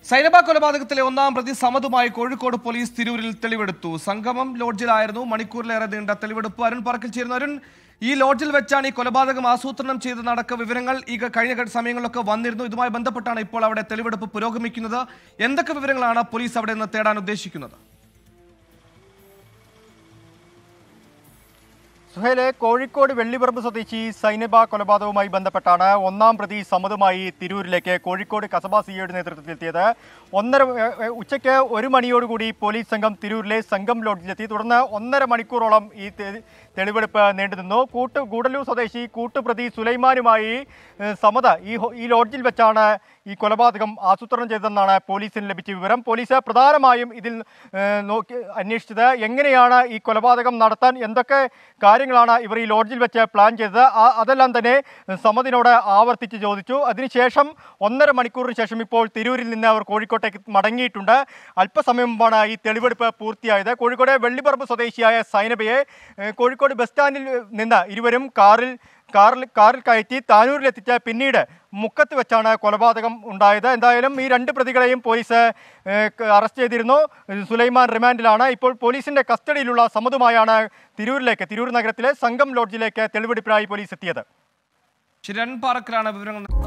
സൈനബ കൊലപാതകത്തിലെ ഒന്നാം പ്രതി സമതുമായി കോഴിക്കോട് പോലീസ് തിരൂരിൽ തെളിവെടുത്തു സംഗമം ലോഡ്ജിലായിരുന്നു മണിക്കൂറിലേറെ നീണ്ട തെളിവെടുപ്പ് അരുൺ പറക്കിൽ ചേരുന്നു അരുൺ ഈ ലോഡ്ജിൽ വെച്ചാണ് ഈ കൊലപാതകം ആസൂത്രണം ചെയ്തതടക്ക വിവരങ്ങൾ ഈ കഴിഞ്ഞ ഘട്ട സമയങ്ങളിലൊക്കെ വന്നിരുന്നു ഇതുമായി ബന്ധപ്പെട്ടാണ് ഇപ്പോൾ അവിടെ തെളിവെടുപ്പ് പുരോഗമിക്കുന്നത് എന്തൊക്കെ വിവരങ്ങളാണ് പോലീസ് അവിടെ നിന്ന് തേടാൻ ഉദ്ദേശിക്കുന്നത് സുഹേലെ കോഴിക്കോട് വെള്ളിപ്പറമ്പ് സ്വദേശി സൈനബ കൊലപാതകവുമായി ബന്ധപ്പെട്ടാണ് ഒന്നാം പ്രതി സമതുമായി തിരൂരിലേക്ക് കോഴിക്കോട് കസബ സിയുടെ നേതൃത്വത്തിൽ എത്തിയത് ഒന്നര ഏ, ഏ, ഉച്ചയ്ക്ക് ഒരു മണിയോടുകൂടി പോലീസ് സംഘം തിരൂരിലെ സംഘം ലോഡ്ജിലെത്തി തുടർന്ന് ഒന്നര മണിക്കൂറോളം ഈ തെ- തെളിവെടുപ്പ് നീണ്ടുനിന്നു കൂട്ട് ഗൂഡല്ലൂർ സ്വദേശി കൂട്ടുപ്രതി സുലൈമാനുമായി ഏ, സമത ഈ ഹോ- ഈ ലോഡ്ജിൽ വെച്ചാണ് ഈ കൊലപാതകം ആസൂത്രണം ചെയ്തതെന്നാണ് പോലീസിന് ലഭിച്ച വിവരം പോലീസ് പ്രധാനമായും ഇതിൽ ഏ, നോക്കി അന്വേഷിച്ചത് എങ്ങനെയാണ് ഈ കൊലപാതകം നടത്താൻ എന്തൊക്കെ കാര്യങ്ങളാണ് ഇവർ ഈ ലോഡ്ജിൽ വെച്ച് പ്ലാൻ ചെയ്തത് ആ- അതെല്ലാം തന്നെ സമതിനോട് ആവർത്തിച്ച് ചോദിച്ചു അതിനുശേഷം ഒന്നര മണിക്കൂറിന് ശേഷം ഇപ്പോൾ തിരൂരിൽ നിന്ന് അവർ കോഴിക്കോട്ടേക്ക് മടങ്ങിയിട്ടുണ്ട് അല്പസമയം മുമ്പാണ് ഈ തെളിവെടുപ്പ് പൂർത്തിയായത് കോഴിക്കോട് വെള്ളിപ്പറമ്പ് സ്വദേശിയായ സൈനബയെ ഏ, കോഴിക്കോട് ബസ് സ്റ്റാൻഡിൽ നിന്ന് ഇരുവരും കാറിൽ കാറിൽ കാറിൽ കയറ്റി താനൂരിലെത്തിച്ച് പിന്നീട് മുക്കത്ത് വെച്ചാണ് കൊലപാതകം ഉണ്ടായത് എന്തായാലും ഈ രണ്ട് പ്രതികളെയും പോലീസ് ഏഹ്, ക- അറസ്റ്റ് ചെയ്തിരുന്നു സുലൈമാൻ റിമാൻഡിലാണ് ഇപ്പോൾ പോലീസിന്റെ കസ്റ്റഡിയിലുള്ള സമ്മതുമായാണ് തിരൂരിലേക്ക് തിരൂർ നഗരത്തിലെ സംഘം ലോഡ്ജിലേക്ക് തെളിവെടുപ്പിനായി പോലീസ് എത്തിയത് ശിരൺ പാറക്കലാണ് വിവരങ്ങൾ